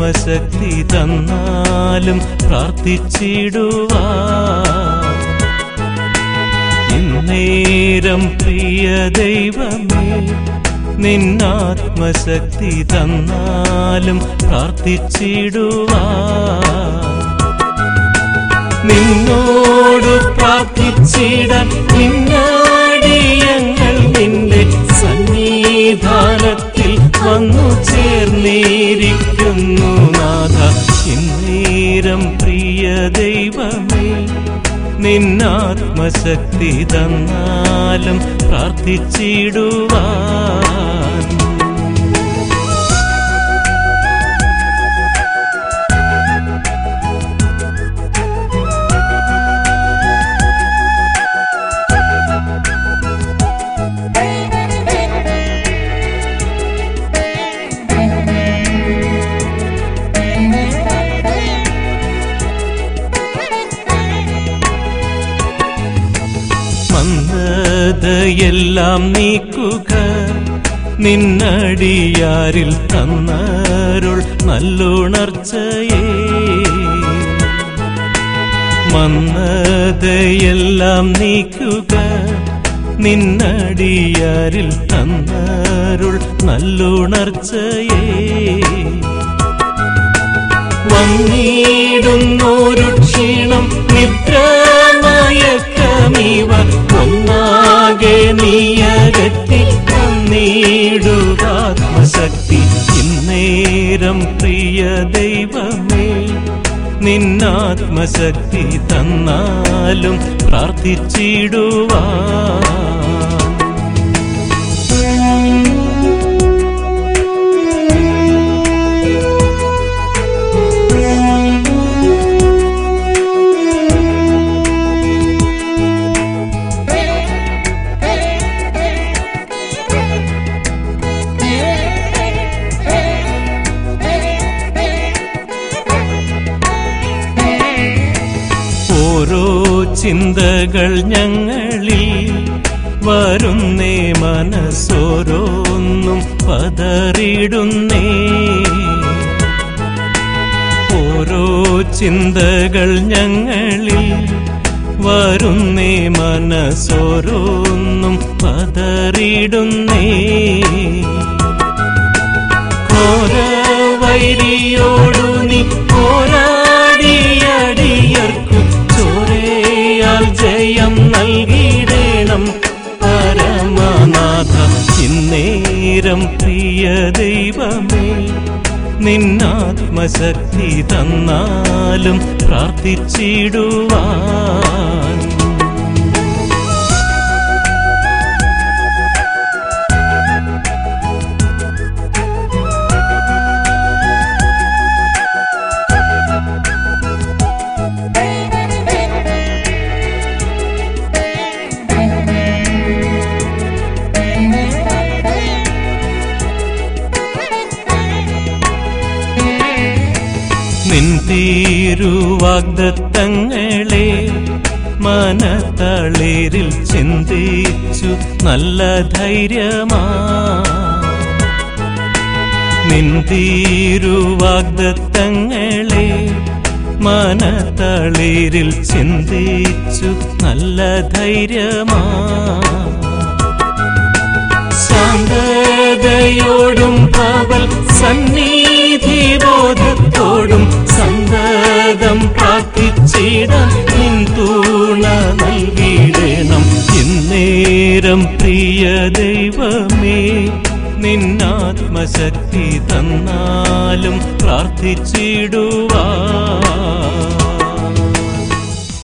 ആത്മശക്തി തന്നാലും പ്രാർത്ഥിച്ചിടുവാ ഇന്നേരം പ്രിയ ദൈവമേ നിന്നാത്മശക്തി തന്നാലും പ്രാർത്ഥിച്ചിടുവാ നിന്നോട് പ്രാർത്ഥിച്ചിടാൻ നിന്നാടിയങ്ങൾ നിന്റെ സന്നിധാനത്തിൽ വന്നു ചേർന്നിരിക്കുന്നു നാഥ ഇന്നേരം പ്രിയ ദൈവമേ നിന്നാത്മശക്തി തന്നാലും പ്രാർത്ഥിച്ചിടുവാൻ മന്ദതയെല്ലാം നീക്കുക നിന്നടിയാരിൽ തന്നരുൾ നല്ലുണർച്ചയേ മന്ദതയെല്ലാം നീക്കുക നിന്നടിയാരിൽ തന്നരുൾ നല്ലുണർച്ചയേ വന്നിടുന്നൊരു ക്ഷീണം നിദ്രമയക്കമിവ ഒന്നാകെ നീയകറ്റി തന്നിടുകാത്മശക്തി ഇന്നേരം പ്രിയ ദൈവമേ നിന്നാത്മശക്തി തന്നാലും പ്രാർത്ഥിച്ചിടുവാ ഓരോ ചിന്തകൾ ഞങ്ങളിൽ വരുന്നേ മനസ്സോരോന്നും പതറിടുന്നേ ഓരോ ചിന്തകൾ ഞങ്ങളിൽ വരുന്നേ മനസ്സോരോന്നും പതറിടുന്നേ ഘോര വൈരിയോടു നീ പോരാടിയടിയർക്കു ചോരയാൽ ജയം നൽകിയിടേണം പരമനാഥ ഇന്നേരം പ്രിയ ദൈവമേ നിന്നാത്മശക്തി തന്നാലും പ്രാർത്ഥിച്ചിടുവാൻ നിൻ തീരുവാഗ്ദത്തങ്ങളെ മനത്തളിരിൽ ചിന്തിച്ചു നല്ല ധൈര്യമാ നിൻ തീരുവാഗ്ദത്തങ്ങളെ മനത്തളിരിൽ ചിന്തിച്ചു നല്ല ധൈര്യമാ ശാന്തതയോടും അവൾ സന്നിധി ബോധത്തോടും സന്തതം പ്രാർത്ഥിച്ചിടാൻ നിൻ തൂണ നൽകിയിടണം ഇന്നേരം പ്രിയ ദൈവമേ നിന്നാത്മശക്തി തന്നാലും പ്രാർത്ഥിച്ചിടുവാ